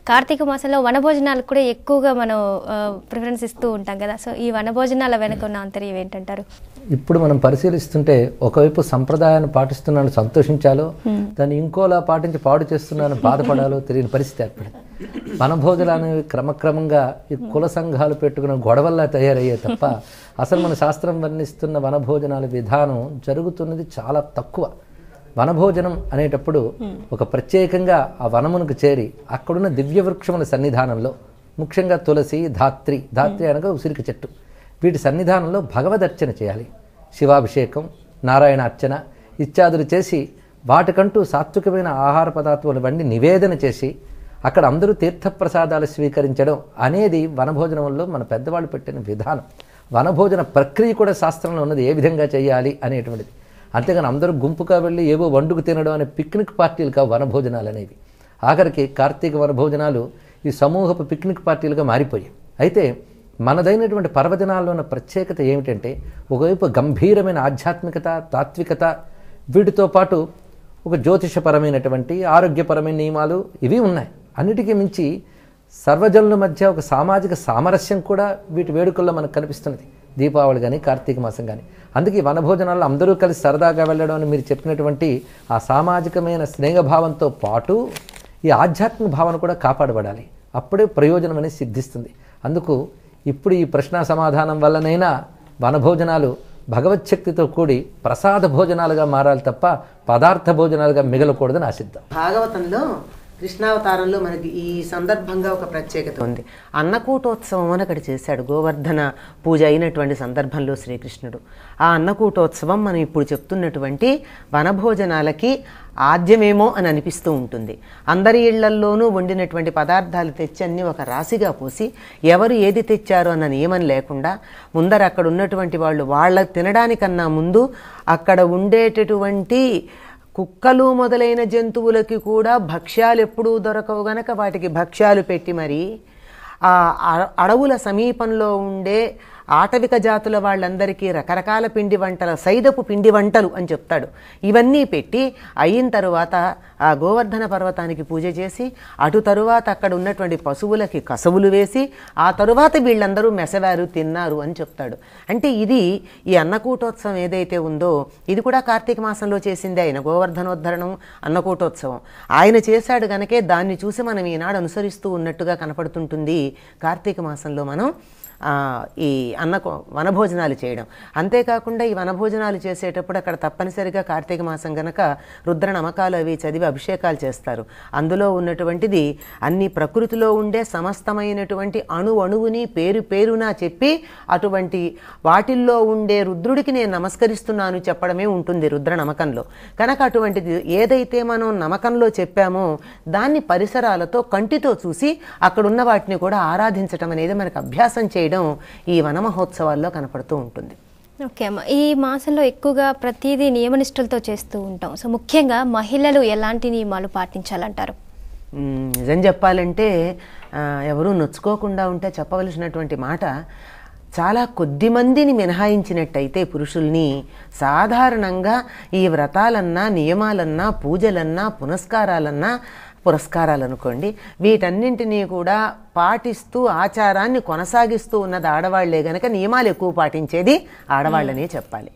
కార్తీక మాసంలో వనభోజనాలకు కూడా ఎక్కువగా మనం ప్రిఫరెన్స్ ఇస్తూ ఉంటాం కదా సో ఈ వనభోజనాల వెనుక ఉన్న ఆంతర్యం ఏంటంటారు ఇప్పుడు మనం పరిశీలిస్తుంటే ఒకవైపు సంప్రదాయాన్ని పాటిస్తున్నాను సంతోషించాలో దాన్ని ఇంకోలా పాటించి పాడు చేస్తున్నాను బాధపడాలో తెలియని పరిస్థితి ఏర్పడింది వనభోజనాలు అనేవి క్రమక్రమంగా ఈ కుల సంఘాలు పెట్టుకున్న గొడవల్లా తయారయ్యే తప్ప అసలు మన శాస్త్రం వర్ణిస్తున్న వనభోజనాల విధానం జరుగుతున్నది చాలా తక్కువ వనభోజనం అనేటప్పుడు ఒక ప్రత్యేకంగా ఆ వనమునకు చేరి అక్కడున్న దివ్య వృక్షముల సన్నిధానంలో ముఖ్యంగా తులసి ధాత్రి ధాత్రి అనగా ఉసిరిక చెట్టు వీటి సన్నిధానంలో భగవదర్చన చేయాలి శివాభిషేకం నారాయణ అర్చన ఇత్యాదులు చేసి వాటికంటూ సాత్వికమైన ఆహార పదార్థాలు వండి నివేదన చేసి అక్కడ అందరూ తీర్థప్రసాదాలు స్వీకరించడం అనేది వనభోజనంలో మన పెద్దవాళ్ళు పెట్టిన విధానం వనభోజన ప్రక్రియ కూడా శాస్త్రంలో ఉన్నది ఏ విధంగా చేయాలి అనేటువంటిది అంతేగాని అందరూ గుంపుగా వెళ్ళి ఏవో వండుకు తినడం అనే పిక్నిక్ పార్టీలు కావు వనభోజనాలు అనేవి ఆఖరికి కార్తీక వనభోజనాలు ఈ సమూహపు పిక్నిక్ పార్టీలుగా మారిపోయాయి అయితే మనదైనటువంటి పర్వదినాల్లో ఉన్న ప్రత్యేకత ఏమిటంటే ఒకవైపు గంభీరమైన ఆధ్యాత్మికత తాత్వికత వీటితో పాటు ఒక జ్యోతిషపరమైనటువంటి ఆరోగ్యపరమైన నియమాలు ఇవి ఉన్నాయి అన్నిటికీ మించి సర్వజనుల మధ్య ఒక సామాజిక సామరస్యం కూడా వీటి వేడుకల్లో మనకు కనిపిస్తున్నది దీపావళి కానీ కార్తీక మాసం కానీ అందుకే ఈ వనభోజనాల్లో అందరూ కలిసి సరదాగా వెళ్ళడం అని మీరు చెప్పినటువంటి ఆ సామాజికమైన స్నేహభావంతో పాటు ఈ ఆధ్యాత్మిక భావన కూడా కాపాడబడాలి అప్పుడే ప్రయోజనం అనేది సిద్ధిస్తుంది అందుకు ఇప్పుడు ఈ ప్రశ్న సమాధానం వల్లనైనా వనభోజనాలు భగవచ్ఛక్తితో కూడి ప్రసాద భోజనాలుగా మారాలి తప్ప పదార్థ భోజనాలుగా మిగలకూడదని ఆశిద్దాం భాగవతంలో కృష్ణావతారంలో మనకి ఈ సందర్భంగా ఒక ప్రత్యేకత ఉంది అన్నకూటోత్సవం అని అక్కడ చేశాడు గోవర్ధన పూజ అయినటువంటి సందర్భంలో శ్రీకృష్ణుడు ఆ అన్నకూటోత్సవం మనం ఇప్పుడు చెప్తున్నటువంటి వనభోజనాలకి ఆద్యమేమో అని అనిపిస్తూ ఉంటుంది అందరి ఇళ్లల్లోనూ వండినటువంటి పదార్థాలు తెచ్చి అన్ని ఒక రాశిగా పోసి ఎవరు ఏది తెచ్చారు అన్న నియమం లేకుండా ముందర అక్కడ ఉన్నటువంటి వాళ్ళు వాళ్ళ తినడానికన్నా ముందు అక్కడ ఉండేటటువంటి కుక్కలు మొదలైన జంతువులకి కూడా భక్ష్యాలు ఎప్పుడూ దొరకవు గనక వాటికి భక్ష్యాలు పెట్టి మరి ఆ అ- అడవుల సమీపంలో ఉండే ఆటవిక జాతుల వాళ్ళందరికీ రకరకాల పిండి వంటల సైదపు పిండి వంటలు అని చెప్తాడు ఇవన్నీ పెట్టి అయిన తరువాత ఆ గోవర్ధన పర్వతానికి పూజ చేసి అటు తరువాత అక్కడ ఉన్నటువంటి పశువులకి కసవులు వేసి ఆ తరువాత వీళ్ళందరూ మెసవారు తిన్నారు అని చెప్తాడు అంటే ఇది ఈ అన్నకూటోత్సవం ఏదైతే ఉందో ఇది కూడా కార్తీక మాసంలో చేసింది ఆయన గోవర్ధనోద్ధరణం అన్నకూటోత్సవం ఆయన చేశాడు గనకే దాన్ని చూసి మనం ఈనాడు అనుసరిస్తూ ఉన్నట్టుగా కనపడుతుంటుంది కార్తీక మాసంలో మనం ఆ, ఈ అన్న వనభోజనాలు చేయడం అంతేకాకుండా ఈ వనభోజనాలు చేసేటప్పుడు అక్కడ తప్పనిసరిగా కార్తీక మాసం గనక రుద్ర నమకాలు అవి చదివి అభిషేకాలు చేస్తారు అందులో ఉన్నటువంటిది అన్ని ప్రకృతిలో ఉండే సమస్తమైనటువంటి అణు అణువుని పేరు పేరునా చెప్పి అటువంటి వాటిల్లో ఉండే రుద్రుడికి నేను నమస్కరిస్తున్నాను చెప్పడమే ఉంటుంది రుద్ర నమకంలో కనుక అటువంటిది ఏదైతే మనం నమకంలో చెప్పామో దాన్ని పరిసరాలతో కంటితో చూసి అక్కడున్న వాటిని కూడా ఆరాధించటం అనేది మనకు అభ్యాసం చేయడం ఈ వన మహోత్సవాల్లో కనపడుతూ ఉంటుంది ఓకే అమ్మ ఈ మాసంలో ఎక్కువగా ప్రతిదీ నియమనిష్టలతో చేస్తూ ఉంటాం సో ముఖ్యంగా మహిళలు ఎలాంటి నియమాలు పాటించాలంటారు మ్, నిజం చెప్పాలంటే ఆ, ఎవరూ నొచ్చుకోకుండా ఉంటే చెప్పవలసినటువంటి మాట చాలా కొద్ది మందిని మినహాయించినట్టయితే పురుషుల్ని సాధారణంగా ఈ వ్రతాలన్నా నియమాలన్నా పూజలన్నా పునస్కారాలన్నా పురస్కారాలు అనుకోండి వీటన్నింటినీ కూడా పాటిస్తూ ఆచారాన్ని కొనసాగిస్తూ ఉన్నది ఆడవాళ్లే గనక నియమాలు ఎక్కువ పాటించేది ఆడవాళ్ళనే చెప్పాలి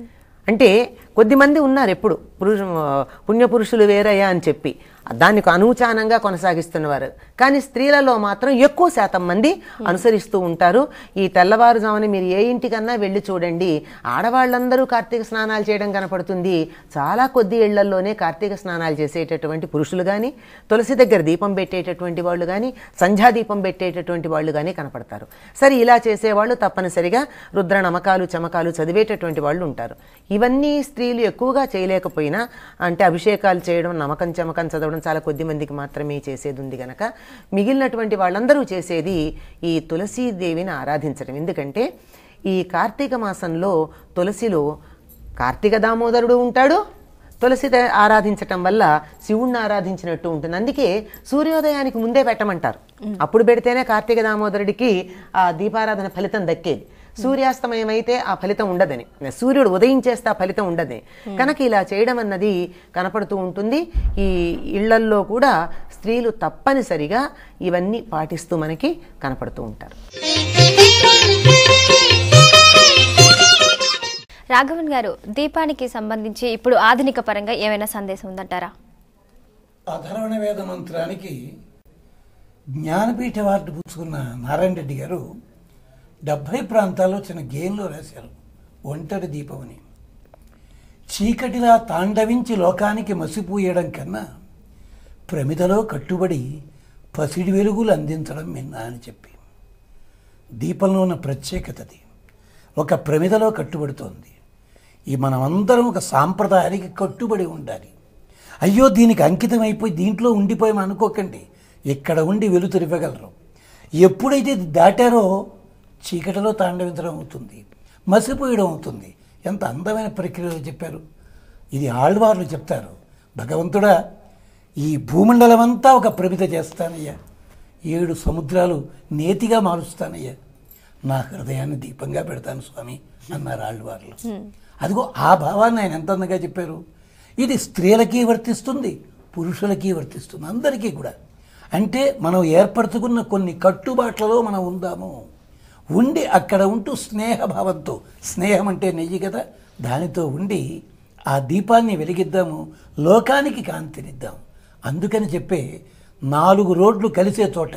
అంటే కొద్దిమంది ఉన్నారు ఎప్పుడు పురుష పుణ్యపురుషులు వేరయ్యా అని చెప్పి దానికి అనూచానంగా కొనసాగిస్తున్నవారు కానీ స్త్రీలలో మాత్రం ఎక్కువ శాతం మంది అనుసరిస్తూ ఉంటారు ఈ తెల్లవారుజామున మీరు ఏ ఇంటికన్నా వెళ్ళి చూడండి ఆడవాళ్ళందరూ కార్తీక స్నానాలు చేయడం కనపడుతుంది చాలా కొద్ది ఇళ్లల్లోనే కార్తీక స్నానాలు చేసేటటువంటి పురుషులు కానీ తులసి దగ్గర దీపం పెట్టేటటువంటి వాళ్ళు కానీ సంధ్యా దీపం పెట్టేటటువంటి వాళ్ళు కానీ కనపడతారు సరే ఇలా చేసేవాళ్ళు తప్పనిసరిగా రుద్ర నమకాలు చమకాలు చదివేటటువంటి వాళ్ళు ఉంటారు ఇవన్నీ స్త్రీలు ఎక్కువగా చేయలేకపోయినా అంటే అభిషేకాలు చేయడం నమకం చమకం చదవడం చాలా కొద్ది మందికి మాత్రమే చేసేది ఉంది గనక మిగిలినటువంటి వాళ్ళందరూ చేసేది ఈ తులసీదేవిని ఆరాధించడం ఎందుకంటే ఈ కార్తీక మాసంలో తులసిలో కార్తీక దామోదరుడు ఉంటాడు తులసి ద- ఆరాధించటం వల్ల శివుణ్ణి ఆరాధించినట్టు ఉంటుంది అందుకే సూర్యోదయానికి ముందే పెట్టమంటారు అప్పుడు పెడితేనే కార్తీక దామోదరుడికి ఆ దీపారాధన ఫలితం దక్కేది సూర్యాస్తమయం అయితే ఆ ఫలితం ఉండదని సూర్యుడు ఉదయించేస్తే ఆ ఫలితం ఉండదని కనుక ఇలా చేయడం అన్నది కనపడుతూ ఉంటుంది ఈ ఇళ్లల్లో కూడా స్త్రీలు తప్పనిసరిగా ఇవన్నీ పాటిస్తూ మనకి కనపడుతూ ఉంటారు రాఘవన్ గారు దీపానికి సంబంధించి ఇప్పుడు ఆధునిక పరంగా ఏమైనా సందేశం ఉందంటారా అధర్వణ వేద మంత్రానికి జ్ఞానపీఠ అవార్డు పుచ్చుకున్న నారాయణ రెడ్డి గారు డెబ్భై ప్రాంతాల్లో చిన్న గేమ్లో రాశారు ఒంటరి దీపం అని చీకటిలా తాండవించి లోకానికి మసిపూయడం కన్నా ప్రమిదలో కట్టుబడి పసిడి వెలుగులు అందించడం మిన్నా అని చెప్పి దీపంలో ఉన్న ప్రత్యేకతది ఒక ప్రమిదలో కట్టుబడుతోంది ఈ మనమందరం ఒక సాంప్రదాయానికి కట్టుబడి ఉండాలి అయ్యో దీనికి అంకితం అయిపోయి దీంట్లో ఉండిపోయాం అనుకోకండి ఇక్కడ ఉండి వెలుతురివ్వగలరు ఎప్పుడైతే ఇది దాటారో చీకటిలో తాండవించడం అవుతుంది మసిపోయడం అవుతుంది ఎంత అందమైన ప్రక్రియలో చెప్పారు ఇది ఆళ్వార్లు చెప్తారు భగవంతుడా ఈ భూమండలం అంతా ఒక ప్రమిత చేస్తానయ్యా ఏడు సముద్రాలు నేతిగా మారుస్తానయ్యా నా హృదయాన్ని దీపంగా పెడతాను స్వామి అన్నారు ఆళ్వార్లు అదిగో ఆ భావాన్ని ఆయన ఎంత అందంగా చెప్పారు ఇది స్త్రీలకి వర్తిస్తుంది పురుషులకి వర్తిస్తుంది అందరికీ కూడా అంటే మనం ఏర్పరచుకున్న కొన్ని కట్టుబాట్లలో మనం ఉందాము ఉండి అక్కడ ఉంటూ స్నేహభావంతో స్నేహం అంటే నెయ్యి కదా దానితో ఉండి ఆ దీపాన్ని వెలిగిద్దాము లోకానికి కాంతినిద్దాం అందుకని చెప్పే నాలుగు రోడ్లు కలిసే చోట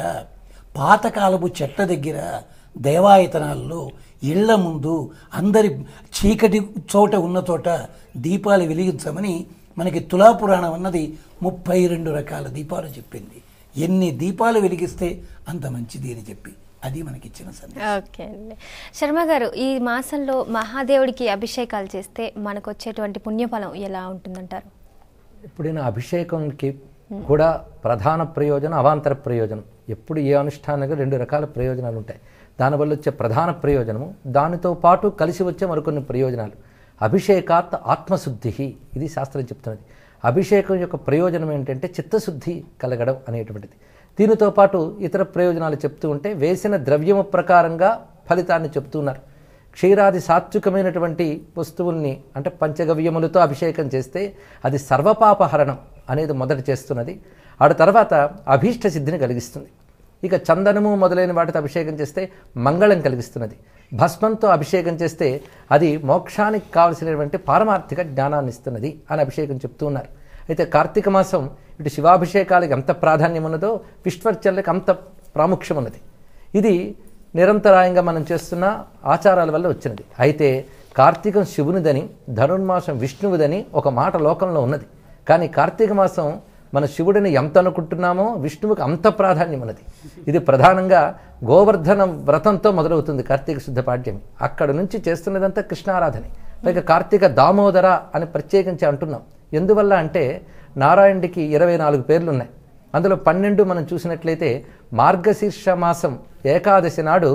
పాతకాలపు చెట్ల దగ్గర దేవాయతనాల్లో ఇళ్ల ముందు అందరి చీకటి చోట ఉన్న చోట దీపాలు వెలిగించమని మనకి తులాపురాణం అన్నది ముప్పై రెండు రకాల దీపాలు చెప్పింది ఎన్ని దీపాలు వెలిగిస్తే అంత మంచిది అని చెప్పి అది మనకిచ్చిన సందేశం ఓకే అండి శర్మ గారు ఈ మాసంలో మహాదేవుడికి అభిషేకాలు చేస్తే మనకు వచ్చేటువంటి పుణ్యఫలం ఎలా ఉంటుందంటారు ఎప్పుడైనా అభిషేకంకి కూడా ప్రధాన ప్రయోజనం అవాంతర ప్రయోజనం ఎప్పుడు ఏ అనుష్ఠానంగా రెండు రకాల ప్రయోజనాలు ఉంటాయి దానివల్ల వచ్చే ప్రధాన ప్రయోజనము దానితో పాటు కలిసి వచ్చే మరికొన్ని ప్రయోజనాలు అభిషేకాత్ ఆత్మశుద్ధి ఇది శాస్త్రం చెప్తున్నది అభిషేకం యొక్క ప్రయోజనం ఏంటంటే చిత్తశుద్ధి కలగడం అనేటువంటిది దీనితో పాటు ఇతర ప్రయోజనాలు చెప్తూ ఉంటే వేసిన ద్రవ్యము ప్రకారంగా ఫలితాన్ని చెప్తున్నారు క్షీరాది సాత్వికమైనటువంటి వస్తువుల్ని అంటే పంచగవ్యములతో అభిషేకం చేస్తే అది సర్వపాపహరణం అనేది మొదట చేస్తున్నది ఆడ తర్వాత అభీష్ట సిద్ధిని కలిగిస్తుంది ఇక చందనము మొదలైన వాటితో అభిషేకం చేస్తే మంగళం కలిగిస్తున్నది భస్మంతో అభిషేకం చేస్తే అది మోక్షానికి కావలసినటువంటి పారమార్థిక జ్ఞానాన్ని ఇస్తున్నది అని అభిషేకం చెప్తూ ఉన్నారు అయితే కార్తీక మాసం ఇటు శివాభిషేకాలకు ఎంత ప్రాధాన్యం ఉన్నదో విష్ణువర్చనలకు అంత ప్రాముఖ్యం ఉన్నది ఇది నిరంతరాయంగా మనం చేస్తున్న ఆచారాల వల్ల వచ్చినది అయితే కార్తీకం శివునిదని ధనుర్మాసం విష్ణువుదని ఒక మాట లోకంలో ఉన్నది కానీ కార్తీక మాసం మన శివుడిని ఎంత అనుకుంటున్నామో విష్ణువుకి అంత ప్రాధాన్యం ఉన్నది ఇది ప్రధానంగా గోవర్ధన వ్రతంతో మొదలవుతుంది కార్తీక శుద్ధ పాడ్యమి అక్కడ నుంచి చేస్తున్నదంతా కృష్ణారాధనే పైగా కార్తీక దామోదర అని ప్రత్యేకించి అంటున్నాం ఎందువల్ల అంటే నారాయణుడికి ఇరవై నాలుగు పేర్లు ఉన్నాయి అందులో పన్నెండు మనం చూసినట్లయితే మార్గశీర్ష మాసం ఏకాదశి నాడు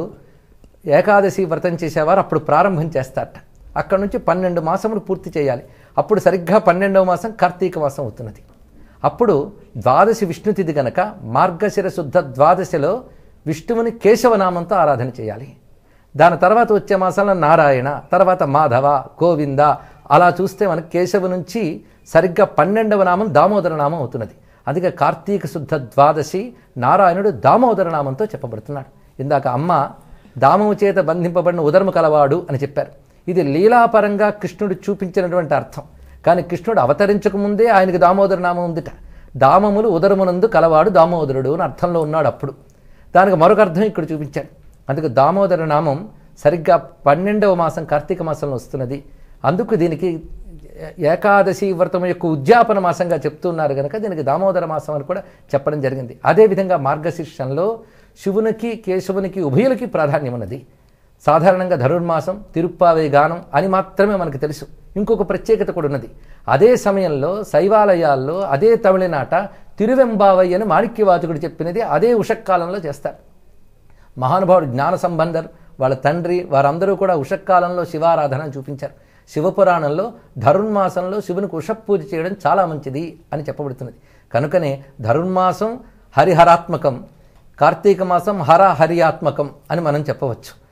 ఏకాదశి వ్రతం చేసేవారు అప్పుడు ప్రారంభం చేస్తారట అక్కడ నుంచి పన్నెండు మాసములు పూర్తి చేయాలి అప్పుడు సరిగ్గా పన్నెండవ మాసం కార్తీక మాసం అవుతున్నది అప్పుడు ద్వాదశి విష్ణుతిథి గనక మార్గశిర శుద్ధ ద్వాదశిలో విష్ణువుని కేశవనామంతో ఆరాధన చేయాలి దాని తర్వాత వచ్చే మాసంలో నారాయణ తర్వాత మాధవ గోవింద అలా చూస్తే మనకి కేశవ నుంచి సరిగ్గా పన్నెండవ నామం దామోదర నామం అవుతున్నది అందుకే కార్తీక శుద్ధ ద్వాదశి నారాయణుడు దామోదర నామంతో చెప్పబడుతున్నాడు ఇందాక అమ్మ దామము చేత బంధింపబడిన ఉదరము కలవాడు అని చెప్పారు ఇది లీలాపరంగా కృష్ణుడు చూపించినటువంటి అర్థం కానీ కృష్ణుడు అవతరించక ముందే ఆయనకి దామోదర నామం ఉందిట దామములు ఉదరమునందు కలవాడు దామోదరుడు అని అర్థంలో ఉన్నాడు అప్పుడు దానికి మరొక అర్థం ఇక్కడ చూపించాడు అందుకు దామోదర నామం సరిగ్గా పన్నెండవ మాసం కార్తీక మాసంలో వస్తున్నది అందుకు దీనికి ఏ- ఏకాదశి వ్రతం యొక్క ఉద్యాపన మాసంగా చెప్తున్నారు కనుక దీనికి దామోదర మాసం అని కూడా చెప్పడం జరిగింది అదేవిధంగా మార్గశీర్షంలో శివునికి కేశవునికి ఉభయులకి ప్రాధాన్యం ఉన్నది సాధారణంగా ధనుర్మాసం తిరుప్పావే గానం అని మాత్రమే మనకు తెలుసు ఇంకొక ప్రత్యేకత కూడా ఉన్నది అదే సమయంలో శైవాలయాల్లో అదే తమిళనాట తిరువెంబావై అని మాణిక్యవాచకుడు చెప్పినది అదే ఉషక్కాలంలో చేస్తారు మహానుభావుడు జ్ఞాన సంబంధర్ వాళ్ళ తండ్రి వారందరూ కూడా ఉషక్కాలంలో శివారాధన చూపించారు శివపురాణంలో ధనుర్మాసంలో శివునికి ఉషపూజ చేయడం చాలా మంచిది అని చెప్పబడుతున్నది కనుకనే ధనుర్మాసం హరిహరాత్మకం కార్తీక మాసం హర హరియాత్మకం అని మనం చెప్పవచ్చు